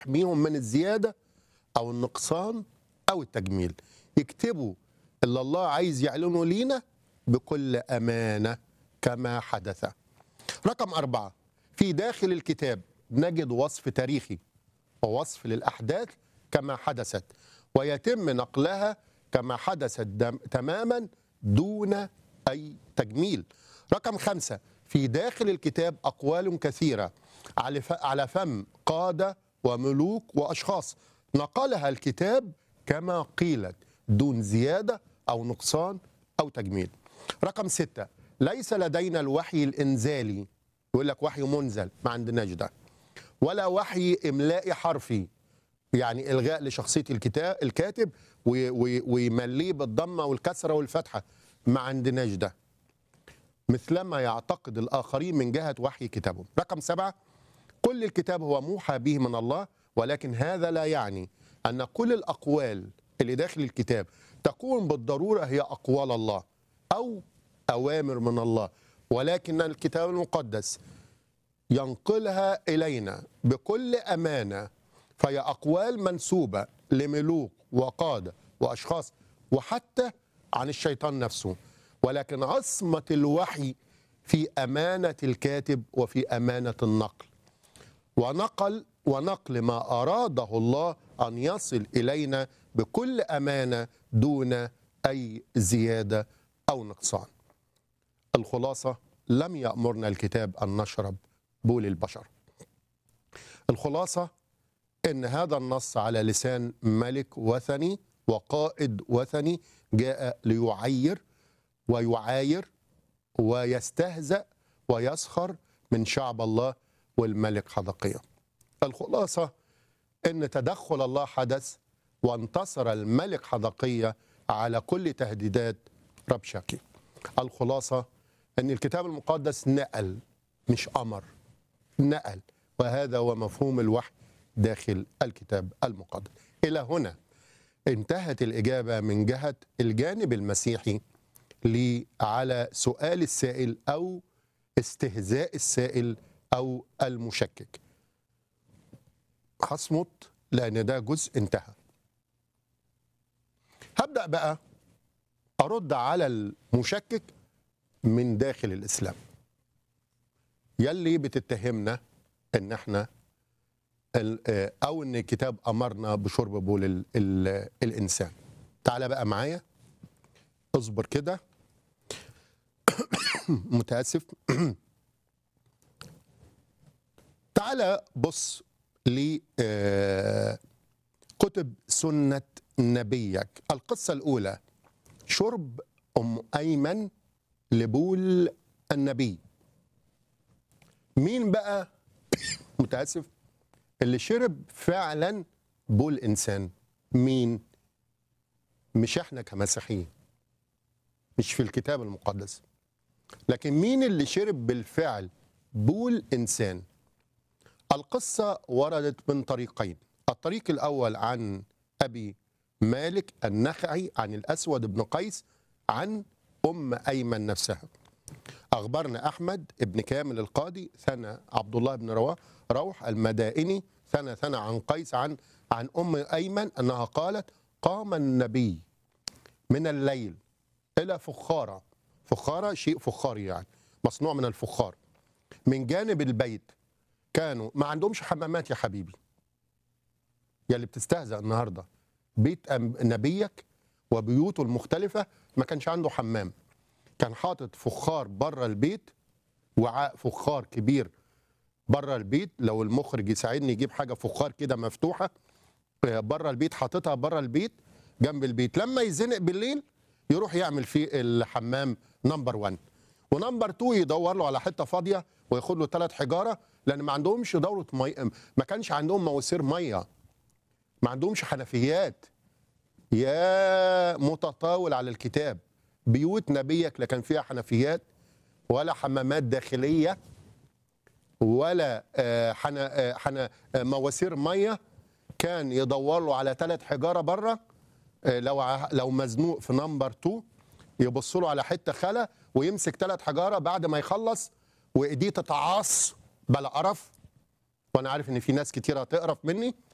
يحميهم من الزياده او النقصان او التجميل يكتبوا اللي الله عايز يعلنه لينا بكل امانه كما حدث رقم أربعة في داخل الكتاب نجد وصف تاريخي ووصف للأحداث كما حدثت ويتم نقلها كما حدثت دم- تماما دون أي تجميل رقم خمسة في داخل الكتاب أقوال كثيرة على ف- على فم قادة وملوك وأشخاص نقلها الكتاب كما قيلت دون زيادة أو نقصان أو تجميل رقم ستة ليس لدينا الوحي الإنزالي يقول لك وحي منزل ما عندناش ده ولا وحي إملائي حرفي يعني إلغاء لشخصية الكتاب الكاتب وي- وي- ويمليه بالضمة والكسرة والفتحة ما عندناش ده مثلما يعتقد الآخرين من جهة وحي كتابهم رقم سبعة كل الكتاب هو موحى به من الله ولكن هذا لا يعني أن كل الأقوال اللي داخل الكتاب تكون بالضرورة هي أقوال الله أو أوامر من الله ولكن الكتاب المقدس ينقلها إلينا بكل أمانة فهي أقوال منسوبة لملوك وقادة وأشخاص وحتى عن الشيطان نفسه ولكن عصمة الوحي في أمانة الكاتب وفي أمانة النقل ونقل ونقل ما أراده الله أن يصل إلينا بكل أمانة دون أي زيادة أو نقصان الخلاصة لم يأمرنا الكتاب أن نشرب بول البشر الخلاصة أن هذا النص على لسان ملك وثني وقائد وثني جاء ليعير ويعاير ويستهزأ ويسخر من شعب الله والملك حدقية الخلاصة أن تدخل الله حدث وانتصر الملك حدقية على كل تهديدات ربشاكي الخلاصة أن الكتاب المقدس نقل مش أمر نقل وهذا هو مفهوم الوحي داخل الكتاب المقدس إلى هنا انتهت الإجابة من جهة الجانب المسيحي لي على سؤال السائل أو استهزاء السائل أو المشكك هصمت لأن ده جزء انتهى هبدأ بقى أرد على المشكك من داخل الإسلام يلي بتتهمنا ان احنا ال- آه، او ان الكتاب امرنا بشرب بول ال ال الانسان تعال بقى معايا اصبر كده متاسف تعال بص ل آه، كتب سنة نبيك القصة الأولى شرب أم أيمن لبول النبي مين بقى متاسف اللي شرب فعلا بول انسان مين مش احنا كمسيحيين مش في الكتاب المقدس لكن مين اللي شرب بالفعل بول انسان القصه وردت من طريقين الطريق الاول عن ابي مالك النخعي عن الاسود بن قيس عن ام ايمن نفسها أخبرنا أحمد ابن كامل القاضي ثنى عبد الله بن رواه روح المدائني ثنى ثنى عن قيس عن عن أم أيمن أنها قالت قام النبي من الليل إلى فخارة فخارة شيء فخاري يعني مصنوع من الفخار من جانب البيت كانوا ما عندهمش حمامات يا حبيبي يا اللي بتستهزأ النهارده بيت أم- نبيك وبيوته المختلفة ما كانش عنده حمام كان حاطط فخار بره البيت وعاء فخار كبير بره البيت لو المخرج يساعدني يجيب حاجه فخار كده مفتوحه آه، بره البيت حاططها بره البيت جنب البيت لما يزنق بالليل يروح يعمل فيه الحمام نمبر 1 ونمبر 2 يدور له على حته فاضيه وياخد له ثلاث حجاره لان ما عندهمش دوره مي ما كانش عندهم مواسير ميه ما عندهمش حنفيات يا متطاول على الكتاب بيوت نبيك لا كان فيها حنفيات ولا حمامات داخليه ولا آه، حنا آه، حنا آه، مواسير ميه كان يدور له على ثلاث حجاره بره آه، لو ع- لو مزنوق في نمبر 2 يبص له على حته خلا ويمسك ثلاث حجاره بعد ما يخلص وايديه تتعاص بلا قرف وانا عارف ان في ناس كتير هتقرف مني